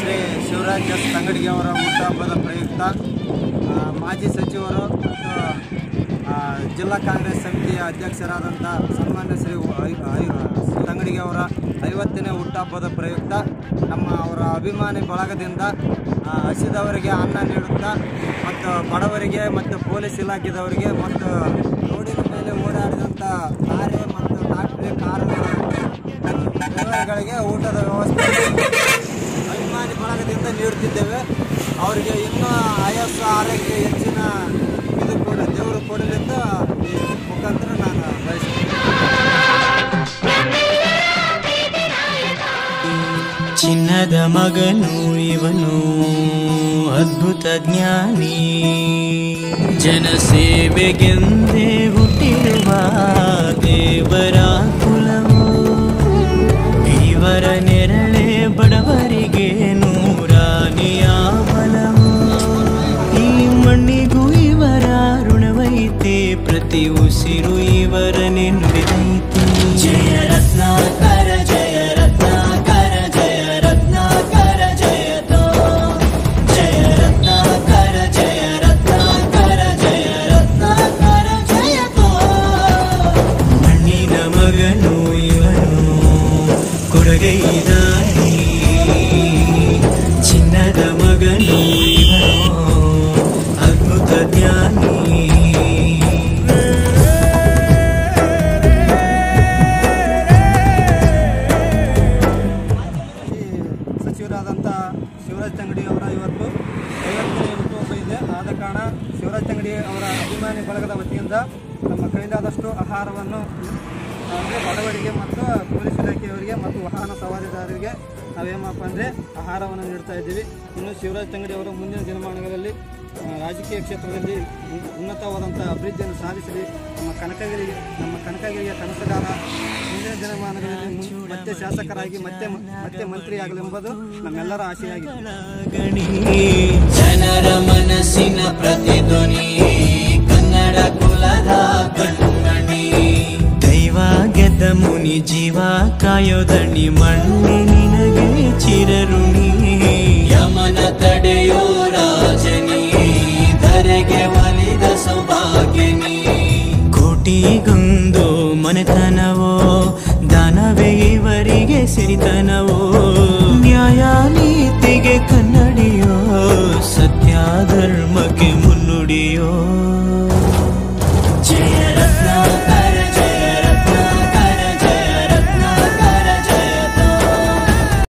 Shri Shivraj S ತಂಗಡಿಗೆ ಅವರ ಹುಟ್ಟುಹಬ್ಬದ ಪ್ರಯುಕ್ತ ಆ, ಮಾಜಿ ಸಚಿವರು ಮತ್ತು ಆ, ಜಿಲ್ಲಾ ಕಾಂಗ್ರೆಸ್ ಸಮಿತಿಯ ಅಧ್ಯಕ್ಷರಾದಂಥ ಸನ್ಮಾನ್ಯ ಶ್ರೀ ಐ- ಐ- ತಂಗಡಿಗೆ ಅವರ ಐವತ್ತನೇ ಹುಟ್ಟುಹಬ್ಬದ ಪ್ರಯುಕ್ತ ನಮ್ಮ ಅವರ ಅಭಿಮಾನಿ ಬಳಗದಿಂದ ಆ, ಹಸಿದವರಿಗೆ ಅನ್ನ ನೀಡುತ್ತಾ ಮತ್ತು ಬಡವರಿಗೆ ಮತ್ತು ಪೊಲೀಸ್ ಇಲಾಖೆದವರಿಗೆ ಮತ್ತು ರೋಡಿನ ಮೇಲೆ ಓಡಾಡಿದಂಥ ಲಾರಿ ಮತ್ತು ಟ್ರಾಕ್ಟ್ರಿ ಕಾರುಗಳ ಡ್ರೈವರ್ಗಳಿಗೆ ಊಟದ ವ್ಯವಸ್ಥೆ ಅಭಿಮಾನಿ ಬಳಗದಿಂದ ನೀಡುತ್ತಿದ್ದೇವೆ ಅವರಿಗೆ ಇನ್ನೂ ಆಯಸ್ಸು ಆರೋಗ್ಯ ಹೆಚ್ಚಿನ ಇದು ಕೂಡ ದೇವರು ಕೊಡಲೆಂದು ಈ ಮುಖಾಂತರ ನಾನು ಬಯಸ್ತೇನೆ ಚಿನ್ನದ ಮಗನು ಇವನು ಅದ್ಭುತ ಜ್ಞಾನಿ ಜನಸೇವೆಗೆಂದೇ ಹುಟ್ಟಿರುವ ದೇವರ ಕುಲವು ಇವರ ನೆರಳೆ ಬಡವರಿಗೆ ನೂರಾನಿಯ ಬಲವು ಈ ಮಣ್ಣಿಗೂ ಇವರ ಋಣವೈತೆ ಪ್ರತಿ ಉಸಿರು ಇವರ ನೆನ್ಪಿದೈತೆ ಜಯ ರತ್ನಾಕರ ಜಯ ರತ್ನಾಕರ ಜಯ ರತ್ನಾಕರ ಜಯತೋ ಜಯ ರತ್ನಾಕರ ಜಯ ರತ್ನಾಕರ ಜಯ ರತ್ನಾಕರ ಜಯತೋ ಮಣ್ಣಿನ ಮಗನು ಇವನು ಕೊಡಗೈದಾನಿ ಚಿನ್ನದ ಮಗನು ಇವನು ಅದ್ಭುತ ಜ್ಞಾನಿ ಈ ಸಚಿವರಾದಂಥ ಶಿವರಾಜ್ ತಂಗಡಿ ಅವರ ಇವತ್ತು ಐವತ್ತನೇ ಹುಟ್ಟುಹಬ್ಬ ಇದೆ ಆದ ಕಾರಣ ಶಿವರಾಜ್ ತಂಗಡಿ ಅವರ ಅಭಿಮಾನಿ ಬಳಗದ ವತಿಯಿಂದ ನಮ್ಮ ಕೈಲಾದಷ್ಟು ಆಹಾರವನ್ನು ಅಂದರೆ ಬಡವರಿಗೆ ಮತ್ತು ಪೊಲೀಸ್ ಇಲಾಖೆಯವರಿಗೆ ಮತ್ತು ವಾಹನ ಸವಾರಿದಾರರಿಗೆ ನಾವೇನಪ್ಪ ಅಂದರೆ ಆಹಾರವನ್ನು ನೀಡ್ತಾ ಇದ್ದೀವಿ ಇನ್ನು ಶಿವರಾಜ್ ತಂಗಡಿ ಅವರ ಮುಂದಿನ ದಿನಮಾನಗಳಲ್ಲಿ ಆ, ರಾಜಕೀಯ ಕ್ಷೇತ್ರದಲ್ಲಿ ಉನ್- ಉನ್ನತವಾದಂಥ ಅಭಿವೃದ್ಧಿಯನ್ನು ಸಾಧಿಸಲಿ ನಮ್ಮ ಕನಕಗಿರಿ ನಮ್ಮ ಕನಕಗಿರಿಯ ಕನಸುಗಾರ ಮುಂದಿನ ದಿನಮಾನಗಳಲ್ಲಿ ಮುನ್- ಮತ್ತೆ ಶಾಸಕರಾಗಿ ಮತ್ತೆ ಮ- ಮತ್ತೆ ಮಂತ್ರಿಯಾಗಲೆಂಬುದು ನಮ್ಮೆಲ್ಲರ ಆಶೆಯಾಗಿದೆ ಗಣಿ ಜನರ ಮನಸ್ಸಿನ ಪ್ರತಿಧ್ವನಿ ಕನ್ನಡ ಕುಲದ ಕಣ್ಮಣಿ ದೈವ ಗೆದ್ದ ಮುನಿ ಜೀವ ಕಾಯೋದಣಿ ಮಣ್ಣಿ ನಿನಗೆ ಚಿರಋಣಿ ಯಮನ ತಡೆಯೋ ರಾಜನಿ ಧರೆಗೆ ಒಲಿದ ಸೌಭಾಗ್ಯನಿ ಕೋಟಿಗೊಂದು ಮನೆತನವೋ ದಾನವೇ ಇವರಿಗೆ ಸಿರಿತನವೋ ನ್ಯಾಯ ನೀತಿಗೆ ಕನ್ನಡಿಯೋ ಸತ್ಯ ಧರ್ಮಕ್ಕೆ ಮುನ್ನುಡಿಯೋ